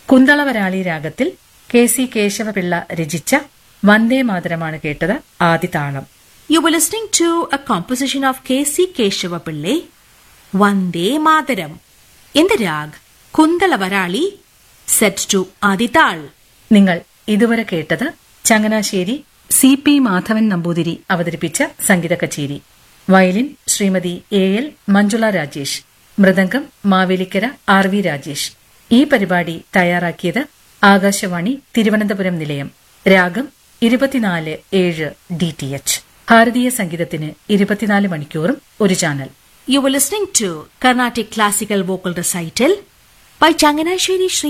കുന്തളവരാളി രാഗത്തിൽ K C Kesava Pillai രചിച്ച വന്ദേ മാതരമാണ് കേട്ടത് ആദിതാളം You were listening to a composition of K.C. Keshava Pillai, Vande Mataram, in the rag Kundala Varali, set to Adital. നിങ്ങൾ ഇതുവരെ കേട്ടത് Changanassery C P Madhavan Namboothiri അവതരിപ്പിച്ച സംഗീത കച്ചേരി violin Shrimati A L Manjula Rajesh mridangam Mavelikkara R V Rajesh ഈ പരിപാടി തയ്യാറാക്കിയത് ആകാശവാണി തിരുവനന്തപുരം നിലയം രാഗം ഇരുപത്തിനാല് ഏഴ് ഡി ടി എച്ച് ഭാരതീയ സംഗീതത്തിന് ഇരുപത്തിനാല് മണിക്കൂറും ഒരു channel You were listening to Carnatic Classical Vocal Recital by Changanashwari Sri